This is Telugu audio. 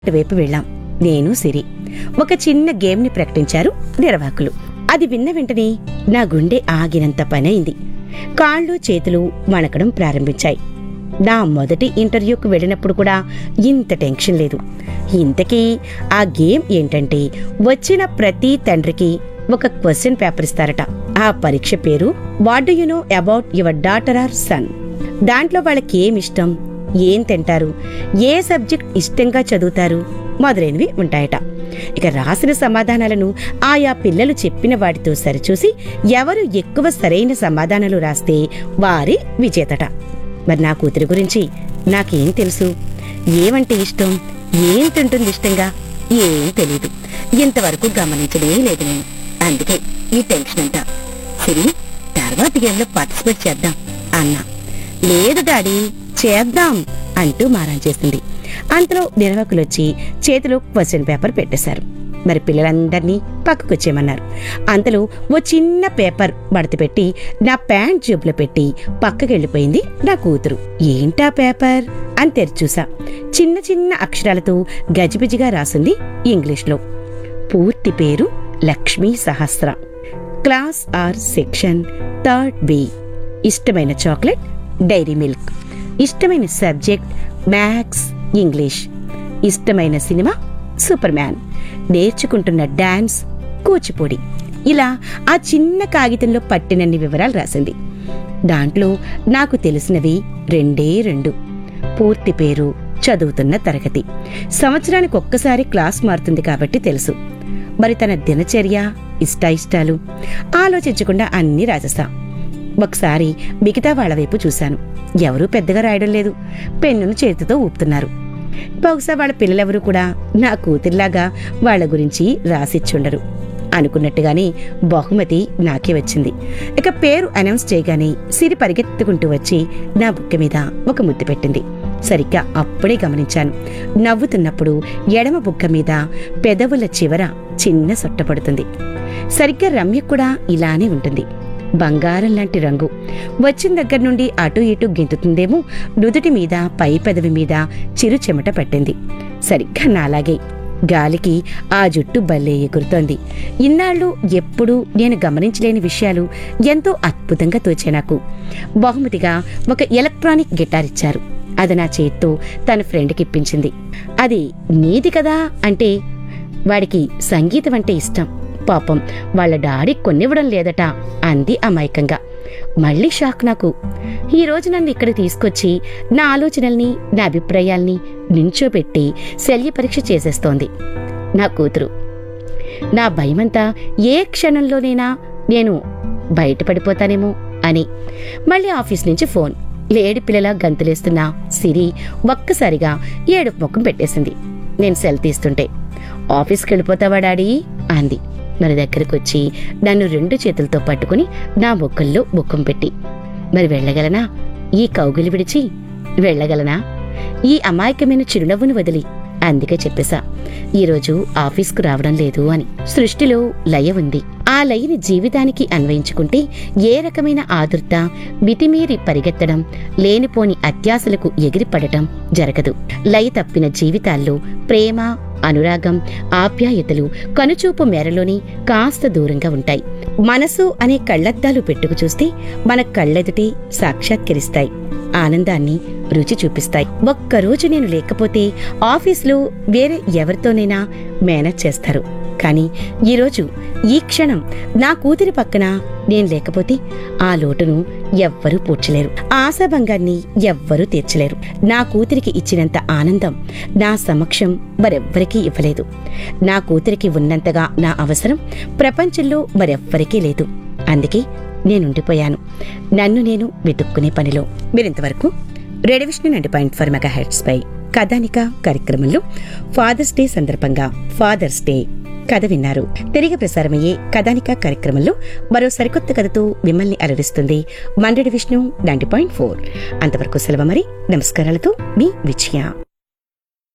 వైపు వెళ్ళాం నేను సిరి ఒక చిన్న గేమ్ని ప్రకటించారు నిర్వాహకులు అది విన్న వెంటనే నా గుండె ఆగినంత పనైంది కాళ్ళు చేతులు వణకడం ప్రారంభించాయి నా మొదటి ఇంటర్వ్యూకు వెళ్ళినప్పుడు కూడా ఇంత టెన్షన్ లేదు ఇంతకీ ఆ గేమ్ ఏంటంటే వచ్చిన ప్రతి తండ్రికి ఒక క్వశ్చన్ పేపర్ ఇస్తారట ఆ పరీక్ష పేరు what do you know about your daughter or son దాంట్లో వాళ్ళకి ఏం ఇష్టం ఏం తింటారు ఏ సబ్జెక్ట్ ఇష్టంగా చదువుతారు మొదలైనవి ఉంటాయట ఇక రాసిన సమాధానాలను ఆయా పిల్లలు చెప్పిన వాటితో సరిచూసి ఎవరు ఎక్కువ సరైన సమాధానాలు రాస్తే వారి విజేతట మరి నా కూతురి గురించి నాకేం తెలుసు ఏమంటే ఇష్టం ఏం తింటుంది ఇష్టంగా ఏం తెలీదు ఇంతవరకు గమనించడే లేదు నేను అందుకే ఈ టెన్షన్ అంతా సిరి తర్వాత గేమ్లో పార్టిసిపేట్ చేద్దాం అన్నా లేదు డాడీ చేద్దాం అంటూ మారం చేసింది అంతలో నిర్వాహకులు వచ్చి చేతిలో క్వశ్చన్ పేపర్ పెట్టేశారు మరి పిల్లలందరినీ పక్కకొచ్చేయమన్నారు అంతలో ఓ చిన్న పేపర్ మడత పెట్టి నా ప్యాంట్ జేబులో పెట్టి పక్కకెళ్ళిపోయింది నా కూతురు ఏంటా పేపర్ అని తెరిచూసా చిన్న చిన్న అక్షరాలతో గజిబిజిగా రాసింది ఇంగ్లీష్లో పూర్తి పేరు Lakshmi Sahasra class or section third B ఇష్టమైన చాక్లెట్ డైరీ మిల్క్ ఇష్టమైన సబ్జెక్ట్ మ్యాథ్స్ ఇంగ్లీష్ ఇష్టమైన సినిమా సూపర్ మ్యాన్ నేర్చుకుంటున్న డాన్స్ కూచిపూడి ఇలా ఆ చిన్న కాగితంలో పట్టినన్ని వివరాలు రాసింది దాంట్లో నాకు తెలిసినవి రెండే రెండు పూర్తి పేరు చదువుతున్న తరగతి సంవత్సరానికి ఒక్కసారి క్లాస్ మారుతుంది కాబట్టి తెలుసు మరి తన దినచర్య ఇష్టాయిష్టాలు ఆలోచించకుండా అన్నీ రాసేసా ఒకసారి మిగతా వాళ్ళ వైపు చూశాను ఎవరూ పెద్దగా రాయడం లేదు పెన్నును చేతితో ఊపుతున్నారు బహుశా వాళ్ళ పిల్లలెవరూ కూడా నా కూతుర్లాగా వాళ్ళ గురించి రాసిచ్చుండరు అనుకున్నట్టుగానే బహుమతి నాకే వచ్చింది ఇక పేరు అనౌన్స్ చేయగానే సిరి పరిగెత్తుకుంటూ వచ్చి నా బుక్క మీద ఒక ముద్దు పెట్టింది సరిగ్గా అప్పుడే గమనించాను నవ్వుతున్నప్పుడు ఎడమ బుక్క మీద పెదవుల చివర చిన్న సొట్టపడుతుంది సరిగ్గా రమ్య కూడా ఇలానే ఉంటుంది బంగారం లాంటి రంగు వచ్చిన దగ్గర నుండి అటు ఇటు గెంతుతుందేమో నుదుటి మీద పై పెదవి మీద చిరు చెమట పట్టింది సరిగ్గా నాలాగే గాలికి ఆ జుట్టు భలే ఎగురుతోంది ఇన్నాళ్ళు ఎప్పుడూ నేను గమనించలేని విషయాలు ఎంతో అద్భుతంగా తోచే నాకు బహుమతిగా ఒక ఎలక్ట్రానిక్ గిటార్ ఇచ్చారు అది నా చేత్తో తన ఫ్రెండ్కి ఇప్పించింది అది నీది కదా అంటే వాడికి సంగీతం అంటే ఇష్టం పాపం వాళ్ళ డాడీ కొనివ్వడం లేదట అంది అమాయకంగా మళ్ళీ షాక్ నాకు ఈ రోజు నన్ను ఇక్కడ తీసుకొచ్చి నా ఆలోచనల్ని నా అభిప్రాయాల్ని నించోబెట్టి శల్య పరీక్ష చేసేస్తోంది నా కూతురు నా భయమంతా ఏ క్షణంలోనైనా నేను బయటపడిపోతానేమో అని మళ్ళీ ఆఫీస్ నుంచి ఫోన్ లేడి పిల్లల గంతులేస్తున్న సిరి ఒక్కసారిగా ఏడుపు ముఖం పెట్టేసింది నేను సెల్ తీస్తుంటే ఆఫీస్కి వెళ్ళిపోతావా డాడీ అంది మరి దగ్గరకు వచ్చి నన్ను రెండు చేతులతో పట్టుకుని నా బొక్కల్లో బొక్కం పెట్టి మరి వెళ్ళగలనా ఈ కౌగిలి విడిచి వెళ్ళగలనా ఈ అమాయకమైన చిరునవ్వును వదిలి అందుకే చెప్పేశా ఈరోజు ఆఫీస్కు రావడం లేదు అని సృష్టిలో లయ ఉంది ఆ లయని జీవితానికి అన్వయించుకుంటే ఏ రకమైన ఆదుర్త మితిమీరి పరిగెత్తడం లేనిపోని అత్యాశలకు ఎగిరిపడటం జరగదు లయ తప్పిన జీవితాల్లో ప్రేమ అనురాగం ఆప్యాయతలు కనుచూపు మేరలోని కాస్త దూరంగా ఉంటాయి మనసు అనే కళ్ళద్దాలు పెట్టుకు చూస్తే మన కళ్ళెదుటే సాక్షాత్కరిస్తాయి ఆనందాన్ని రుచి చూపిస్తాయి ఒక్కరోజు నేను లేకపోతే ఆఫీస్లో వేరే ఎవరితోనైనా మేనేజ్ చేస్తారు కానీ ఈరోజు ఈ క్షణం నా కూతురి పక్కన నేను లేకపోతే ఆ లోటును ఎవ్వరూ పూడ్చలేరు ఆశాభంగాన్ని ఎవ్వరూ తీర్చలేరు నా కూతురికి ఇచ్చినంత ఆనందం నా సమక్షం మరెవ్వరికీ ఇవ్వలేదు నా కూతురికి ఉన్నంతగా నా అవసరం ప్రపంచంలో మరెవ్వరికీ లేదు అందుకే నేనుండిపోయాను నన్ను నేను వెతుక్కునే పనిలో మీరింతవరకు రెడవిషన్ ninety point four megahertz పై కథానిక కార్యక్రమంలో ఫాదర్స్ డే సందర్భంగా ఫాదర్స్ డే కథ విన్నారు తిరిగి ప్రసారమయ్యే కథానిక కార్యక్రమంలో మరో సరికొత్త కథతో మిమ్మల్ని అలరిస్తుంది మండడి విష్ణు నైంటీ పాయింట్ ఫోర్ అంతవరకు సెలవు మరి నమస్కారాలతో మీ విజయ